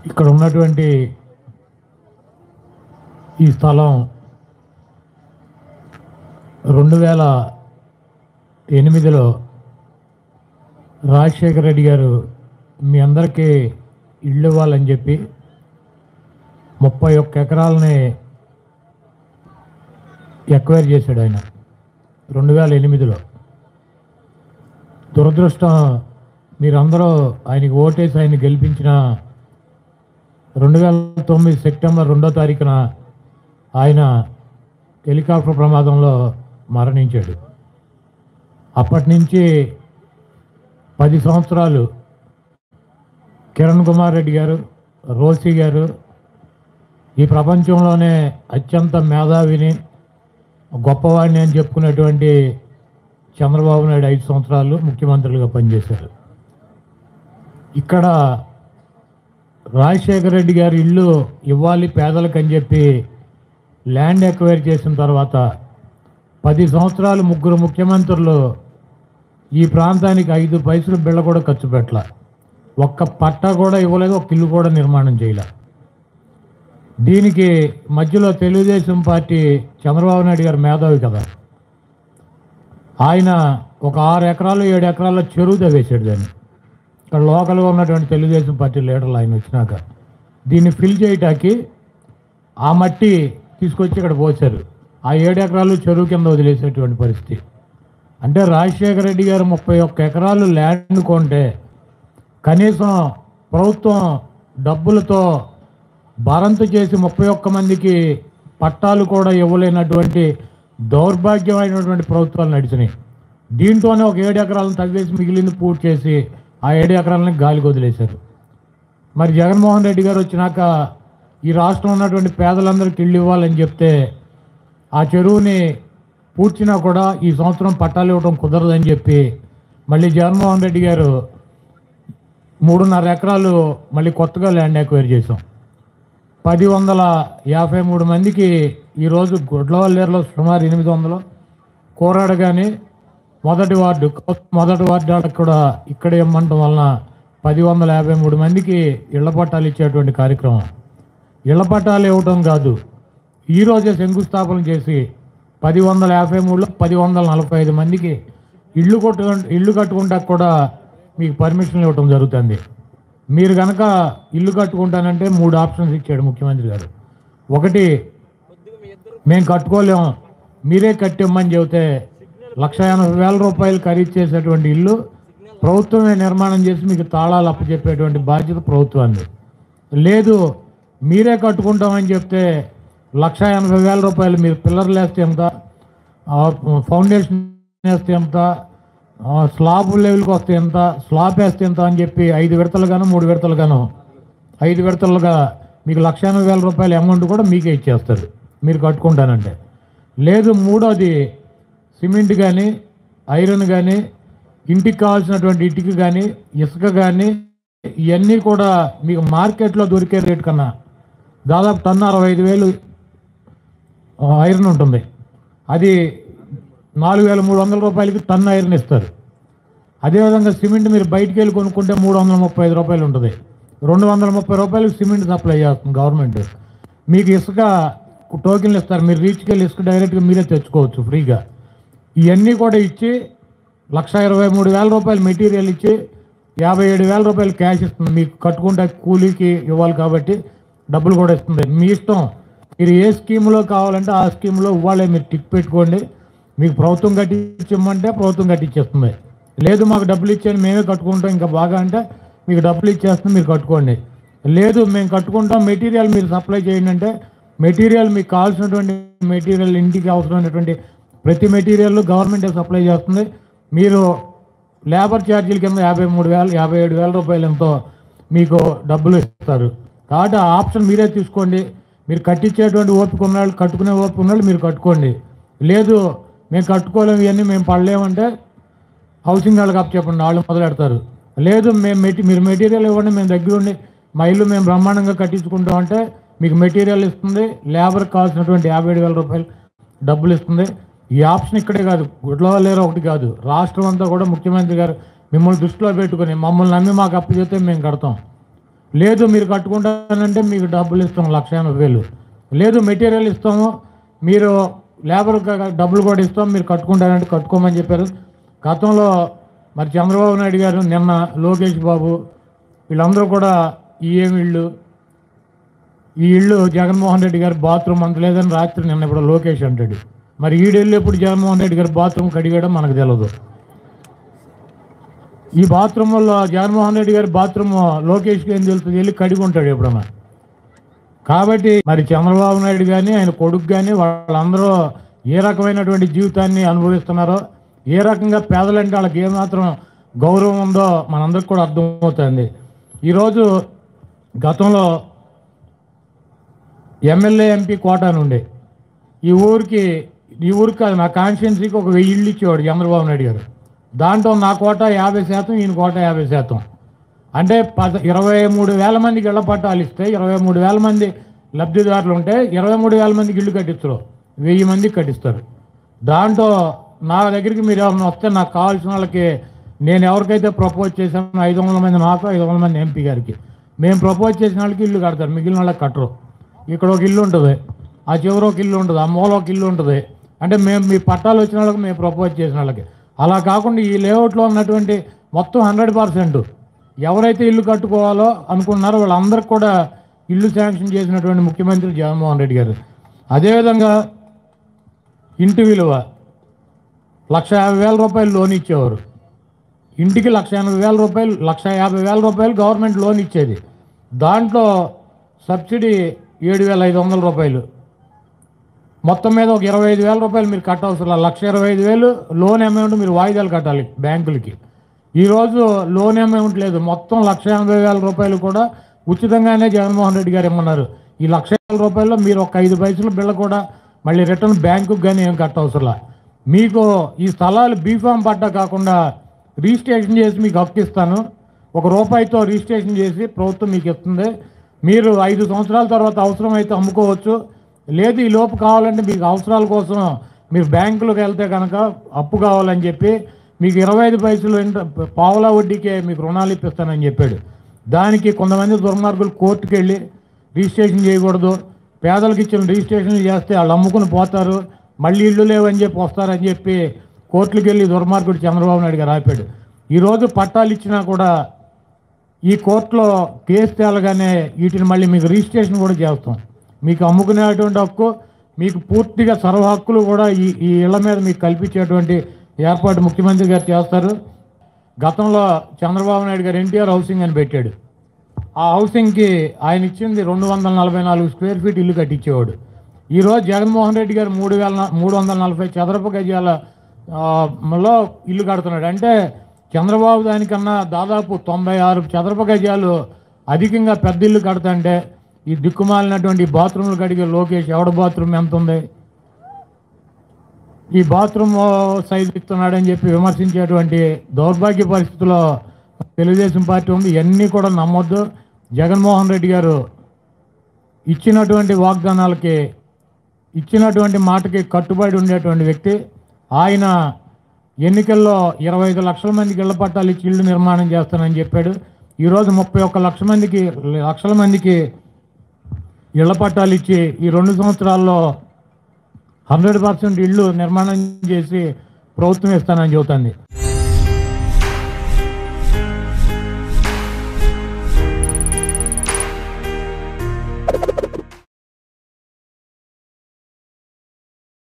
ఇక్కడ ఉన్నటువంటి ఈ స్థలం రెండు వేల ఎనిమిదిలో రాజశేఖర రెడ్డి గారు మీ అందరికీ ఇళ్ళు ఇవ్వాలని చెప్పి ముప్పై ఒక్క ఎకరాలని ఎక్వైర్ చేశాడు ఆయన రెండు వేల ఎనిమిదిలో దురదృష్టం మీరందరూ ఆయనకి ఓటేసి ఆయన గెలిపించిన రెండు వేల తొమ్మిది సెప్టెంబర్ రెండో తారీఖున ఆయన హెలికాప్టర్ ప్రమాదంలో మరణించాడు అప్పటి నుంచి పది సంవత్సరాలు కిరణ్ కుమార్ రెడ్డి గారు రోసి గారు ఈ ప్రపంచంలోనే అత్యంత మేధావిని గొప్పవాడిని అని చెప్పుకునేటువంటి చంద్రబాబు నాయుడు ఐదు సంవత్సరాలు ముఖ్యమంత్రులుగా పనిచేశారు ఇక్కడ రాజశేఖర రెడ్డి గారి ఇల్లు ఇవ్వాలి పేదలకు అని చెప్పి ల్యాండ్ ఎక్వైర్ చేసిన తర్వాత పది సంవత్సరాలు ముగ్గురు ముఖ్యమంత్రులు ఈ ప్రాంతానికి ఐదు పైసలు బిళ్ళ కూడా ఖర్చు పెట్టల ఒక్క పట్ట కూడా ఇవ్వలేదు ఒక ఇల్లు కూడా నిర్మాణం చేయలే దీనికి మధ్యలో తెలుగుదేశం పార్టీ చంద్రబాబు నాయుడు గారు మేధావి కదా ఆయన ఒక ఆరు ఎకరాలు ఏడు ఎకరాల చెరువు తవ్వేశాడు దాన్ని ఇక్కడ లోకల్గా ఉన్నటువంటి తెలుగుదేశం పార్టీ లీడర్లు ఆయన వచ్చినాక దీన్ని ఫిల్ చేయటానికి ఆ మట్టి తీసుకొచ్చి ఇక్కడ పోసారు ఆ ఏడు ఎకరాలు చెరువు కింద వదిలేసేటువంటి పరిస్థితి అంటే రాజశేఖర రెడ్డి గారు ముప్పై ఒక్క ఎకరాలు ల్యాండ్ కొంటే కనీసం ప్రభుత్వం డబ్బులతో భరంతు చేసి ముప్పై ఒక్క మందికి పట్టాలు కూడా ఇవ్వలేనటువంటి దౌర్భాగ్యమైనటువంటి ప్రభుత్వాలు నడిచినాయి దీంతోనే ఒక ఏడు ఎకరాలను తవ్వేసి మిగిలింది పూర్తి చేసి ఆ ఏడు ఎకరాలని గాలికి వదిలేశారు మరి జగన్మోహన్ రెడ్డి గారు వచ్చినాక ఈ రాష్ట్రం ఉన్నటువంటి పేదలందరికీ ఇళ్ళు ఇవ్వాలని చెప్తే ఆ చెరువుని పూడ్చినా కూడా ఈ సంవత్సరం పట్టాలు ఇవ్వడం కుదరదని చెప్పి మళ్ళీ జగన్మోహన్ రెడ్డి గారు మూడున్నర ఎకరాలు మళ్ళీ కొత్తగా ల్యాండ్ ఎక్వైర్ చేసాం పది వందల యాభై మూడు మందికి ఈరోజు గుడ్లవల్లేరులో సుమారు ఎనిమిది వందలు కోరాడు కానీ మొదటి వార్డు మొదటి వార్డు వాళ్ళకి కూడా ఇక్కడ ఇమ్మంటం వలన పది వందల యాభై మూడు మందికి ఇళ్ల పట్టాలు ఇచ్చేటువంటి కార్యక్రమం ఇళ్ల పట్టాలు ఇవ్వటం కాదు ఈరోజే శంకుస్థాపన చేసి పది వందల యాభై మూడులో పది వందల నలభై ఐదు మందికి ఇల్లు కొట్టు ఇల్లు కట్టుకుంటా కూడా మీకు పర్మిషన్ ఇవ్వటం జరుగుతుంది మీరు కనుక ఇల్లు కట్టుకుంటానంటే మూడు ఆప్షన్స్ ఇచ్చాడు ముఖ్యమంత్రి గారు ఒకటి మేము కట్టుకోలేం మీరే కట్టిమ్మని చెబితే లక్ష ఎనభై వేల రూపాయలు ఖరీదు చేసేటువంటి ఇల్లు ప్రభుత్వమే నిర్మాణం చేసి మీకు తాళాలు అప్పచెప్పేటువంటి బాధ్యత ప్రభుత్వాన్ని లేదు మీరే కట్టుకుంటామని చెప్తే లక్ష ఎనభై వేల రూపాయలు మీరు పిల్లర్లు వేస్తే ఎంత ఆ, ఫౌండేషన్ వేస్తే ఎంత ఆ, స్లాబ్ లెవెల్కి వస్తే ఎంత స్లాబ్ వేస్తే ఎంత అని చెప్పి ఐదు విడతలుగాను మూడు విడతలుగాను ఐదు విడతలుగా మీకు లక్ష ఎనభై వేల రూపాయల అమౌంట్ కూడా మీకే ఇచ్చేస్తారు మీరు కట్టుకుంటానంటే లేదు మూడోది సిమెంట్ కానీ ఐరన్ కానీ ఇంటికి కావాల్సినటువంటి ఇటుక కానీ ఇసుక కానీ ఇవన్నీ కూడా మీకు మార్కెట్లో దొరికే రేట్ కన్నా దాదాపు టన్ను అరవై ఐదు వేలు ఆ, ఐరన్ ఉంటుంది అది నాలుగు వేల మూడు వందల రూపాయలకి టన్ను ఐరన్ ఇస్తారు అదేవిధంగా సిమెంట్ మీరు బయటికి వెళ్ళి కొనుక్కుంటే మూడు వందల ముప్పై ఐదు రూపాయలు ఉంటుంది రెండు వందల ముప్పై రూపాయలకు సిమెంట్ సప్లై చేస్తుంది గవర్నమెంట్ మీకు ఇసుక టోకెన్లు ఇస్తారు మీరు రీచ్కి వెళ్ళి ఇసుక డైరెక్ట్గా మీరే తెచ్చుకోవచ్చు ఫ్రీగా ఇవన్నీ కూడా ఇచ్చి లక్ష ఇరవై మూడు వేల రూపాయలు మెటీరియల్ ఇచ్చి యాభై ఏడు వేల రూపాయలు క్యాష్ ఇస్తుంది మీకు కట్టుకుంటే కూలీకి ఇవ్వాలి కాబట్టి డబ్బులు కూడా ఇస్తుంది మీ ఇష్టం మీరు ఏ స్కీమ్లో కావాలంటే ఆ స్కీమ్లో ఇవ్వాలే మీరు టిక్ పెట్టుకోండి మీకు ప్రభుత్వం కట్టించమంటే ప్రభుత్వం కట్టించేస్తుంది లేదు మాకు డబ్బులు ఇచ్చాను మేమే కట్టుకుంటాం ఇంకా బాగా అంటే మీకు డబ్బులు ఇచ్చేస్తుంది మీరు కట్టుకోండి లేదు మేము కట్టుకుంటాం మెటీరియల్ మీరు సప్లై చేయండి అంటే మెటీరియల్ మీకు కావాల్సినటువంటి మెటీరియల్ ఇంటికి అవసరమైనటువంటి ప్రతి మెటీరియల్ గవర్నమెంటే సప్లై చేస్తుంది మీరు లేబర్ ఛార్జీల కింద యాభై మూడు వేలు యాభై ఏడు వేల రూపాయలు ఎంతో మీకు డబ్బులు ఇస్తారు కాబట్టి ఆ ఆప్షన్ మీరే తీసుకోండి మీరు కట్టించేటువంటి ఓపిక ఉన్నాళ్ళు కట్టుకునే ఓపిక ఉన్నాళ్ళు మీరు కట్టుకోండి లేదు మేము కట్టుకోలేము ఇవన్నీ మేము పడలేమంటే హౌసింగ్ వాళ్ళకి అప్ చెప్పండి వాళ్ళు మొదలెడతారు లేదు మేము మెటీ మీరు మెటీరియల్ ఇవ్వండి మేము దగ్గర ఉండి మా ఇల్లు మేము బ్రహ్మాండంగా కట్టించుకుంటాం అంటే మీకు మెటీరియల్ ఇస్తుంది లేబర్కి కావాల్సినటువంటి యాభై ఏడు వేల రూపాయలు డబ్బులు ఇస్తుంది ఈ ఆప్షన్ ఇక్కడే కాదు గుడ్లో లేరు ఒకటి కాదు రాష్ట్రం అంతా కూడా ముఖ్యమంత్రి గారు మిమ్మల్ని దృష్టిలో పెట్టుకుని మమ్మల్ని నమ్మి మాకు అప్పు చేస్తే మేము కడతాం లేదు మీరు కట్టుకుంటానంటే మీకు డబ్బులు ఇస్తాం లక్ష ఎనభై వేలు లేదు మెటీరియల్ ఇస్తాము మీరు లేబర్ డబ్బులు కూడా ఇస్తాం మీరు కట్టుకుంటారంటే కట్టుకోమని చెప్పారు గతంలో మరి చంద్రబాబు నాయుడు గారు నిన్న లోకేష్ బాబు వీళ్ళందరూ కూడా ఈ ఏమి ఇళ్ళు ఈ ఇల్లు జగన్మోహన్ రెడ్డి గారి బాత్రూమ్ అంత లేదని రాత్రి నిన్న ఇప్పుడు లోకేష్ అంటాడు మరి ఈడెళ్ళి ఎప్పుడు జగన్మోహన్ రెడ్డి గారి బాత్రూమ్ కడిగాడో మనకు తెలియదు ఈ బాత్రూంలో జగన్మోహన్ రెడ్డి గారి బాత్రూమ్ లోకేష్కి ఏం తెలుస్తుంది వెళ్ళి కడిగి ఉంటాడు ఎప్పుడన్నా కాబట్టి మరి చంద్రబాబు నాయుడు కానీ ఆయన కొడుకు కానీ వాళ్ళందరూ ఏ రకమైనటువంటి జీవితాన్ని అనుభవిస్తున్నారో ఏ రకంగా పేదలంటే వాళ్ళకి ఏమాత్రం గౌరవం ఉందో మనందరికి కూడా అర్థమవుతుంది ఈరోజు గతంలో ఎమ్మెల్యే ఎంపీ కోటా నుండి ఈ ఊరికి ఈ ఊరికి కాదు నా కాన్స్టిట్యున్సీకి ఒక వెయ్యి ఇళ్ళు ఇచ్చేవాడు చంద్రబాబు నాయుడు గారు దాంట్లో నా కోట యాభై శాతం ఈయన కోట యాభై శాతం అంటే పద ఇరవై మూడు వేల మందికి ఇళ్ల పట్టాలు ఇస్తే ఇరవై మూడు వేల మంది లబ్ధిదారులు ఉంటే ఇరవై మూడు వేల మందికి ఇల్లు కట్టిస్తారు వెయ్యి మందికి కట్టిస్తారు దాంట్లో నా దగ్గరికి మీరు ఎవరైనా వస్తే నాకు కావాల్సిన వాళ్ళకి నేను ఎవరికైతే ప్రపోజ్ చేశానో ఐదు వందల మంది నాకు ఐదు వందల మంది ఎంపీ గారికి మేము ప్రపోజ్ చేసిన వాళ్ళకి ఇల్లు కడతారు మిగిలిన వాళ్ళకి కట్టరు ఇక్కడ ఒక ఇల్లు ఉంటుంది ఆ చివర ఒక ఇల్లు ఉంటుంది ఆ మూల ఒక ఇల్లు ఉంటుంది అంటే మేము మీ పట్టాలు వచ్చిన వాళ్ళకి మేము ప్రపోజ్ చేసిన వాళ్ళకి అలా కాకుండా ఈ లేఅవుట్లో ఉన్నటువంటి మొత్తం హండ్రెడ్ పర్సెంట్ ఎవరైతే ఇల్లు కట్టుకోవాలో అనుకున్నారో వాళ్ళందరికీ కూడా ఇల్లు శాంక్షన్ చేసినటువంటి ముఖ్యమంత్రి జగన్మోహన్ రెడ్డి గారు అదేవిధంగా ఇంటి విలువ లక్ష యాభై వేల రూపాయలు లోన్ ఇచ్చేవారు ఇంటికి లక్ష ఎనభై వేల రూపాయలు లక్ష యాభై వేల రూపాయలు గవర్నమెంట్ లోన్ ఇచ్చేది దాంట్లో సబ్సిడీ ఏడు వేల ఐదు వందల రూపాయలు మొత్తం మీద ఒక ఇరవై ఐదు వేల రూపాయలు మీరు కట్టవసరం లక్ష ఇరవై ఐదు వేలు లోన్ అమౌంట్ మీరు వాయిదాలు కట్టాలి బ్యాంకులకి ఈరోజు లోన్ అమౌంట్ లేదు మొత్తం లక్ష ఎనభై వేల రూపాయలు కూడా ఉచితంగానే జగన్మోహన్ రెడ్డి గారు ఇమ్మన్నారు ఈ లక్ష వేల రూపాయల్లో మీరు ఒక ఐదు పైసలు బిళ్ళ కూడా మళ్ళీ రిటర్న్ బ్యాంకుకి కానీ ఏం కట్టవసరం మీకు ఈ స్థలాలు బీఫామ్ పట్టా కాకుండా రిజిస్ట్రేషన్ చేసి మీకు హక్కు ఇస్తాను ఒక రూపాయితో రిజిస్ట్రేషన్ చేసి ప్రభుత్వం మీకు ఇస్తుంది మీరు ఐదు సంవత్సరాల తర్వాత అవసరమైతే అమ్ముకోవచ్చు లేదు ఈ లోపు కావాలంటే మీకు అవసరాల కోసం మీరు బ్యాంకులకు వెళ్తే కనుక అప్పు కావాలని చెప్పి మీకు ఇరవై ఐదు పైసలు ఇంట- పావలా వడ్డీకే మీకు రుణాలు ఇప్పిస్తానని చెప్పాడు దానికి కొంతమంది దుర్మార్గులు కోర్టుకు వెళ్ళి రిజిస్ట్రేషన్ చేయకూడదు పేదలకు ఇచ్చిన రిజిస్ట్రేషన్ చేస్తే వాళ్ళు అమ్ముకుని పోతారు మళ్ళీ ఇల్లు లేవని చెప్పి వస్తారని చెప్పి కోర్టులకు వెళ్ళి దుర్మార్గుడు చంద్రబాబు నాయుడు గారు ఆపాడు ఈరోజు పట్టాలు ఇచ్చినా కూడా ఈ కోర్టులో కేసు తేలగానే వీటిని మళ్ళీ మీకు రిజిస్ట్రేషన్ కూడా చేస్తాం మీకు అమ్ముకునేటువంటి హక్కు మీకు పూర్తిగా సర్వ హక్కులు కూడా ఈ ఈ ఇళ్ల మీద మీకు కల్పించేటువంటి ఏర్పాటు ముఖ్యమంత్రి గారు చేస్తారు గతంలో చంద్రబాబు నాయుడు గారు ఎన్టీఆర్ హౌసింగ్ అని పెట్టాడు ఆ హౌసింగ్కి ఆయన ఇచ్చింది రెండు వందల నలభై నాలుగు స్క్వేర్ ఫీట్ ఇల్లు కట్టించేవాడు ఈరోజు జగన్మోహన్ రెడ్డి గారు మూడు వేల న- మూడు వందల నలభై చదరపు గజాల ఆ, లో ఇల్లు కడుతున్నాడు అంటే చంద్రబాబు దానికన్నా దాదాపు తొంభై ఆరు చదరపు గజాలు అధికంగా పెద్ద ఇల్లు కడతంటే ఈ దిక్కుమాలినటువంటి బాత్రూమ్లు కడిగే లోకేష్ ఎవడ బాత్రూమ్ ఎంత ఉంది ఈ బాత్రూమ్ సైజు ఇస్తున్నాడని చెప్పి విమర్శించేటువంటి దౌర్భాగ్య పరిస్థితుల్లో తెలుగుదేశం పార్టీ ఉంది ఇవన్నీ కూడా నమ్మొద్దు జగన్మోహన్ రెడ్డి గారు ఇచ్చినటువంటి వాగ్దానాలకి ఇచ్చినటువంటి మాటకి కట్టుబడి ఉండేటువంటి వ్యక్తి ఆయన ఎన్నికల్లో ఇరవై ఐదు లక్షల మందికి ఇళ్ల పట్టాలు ఇచ్చి ఇల్లు నిర్మాణం చేస్తానని చెప్పాడు ఈరోజు ముప్పై ఒక్క లక్షల మందికి లక్షల మందికి ఇళ్ల పట్టాలు ఇచ్చి ఈ రెండు సంవత్సరాల్లో హండ్రెడ్ పర్సెంట్ ఇళ్ళు నిర్మాణం చేసి ప్రభుత్వం ఇస్తానని చెబుతుంది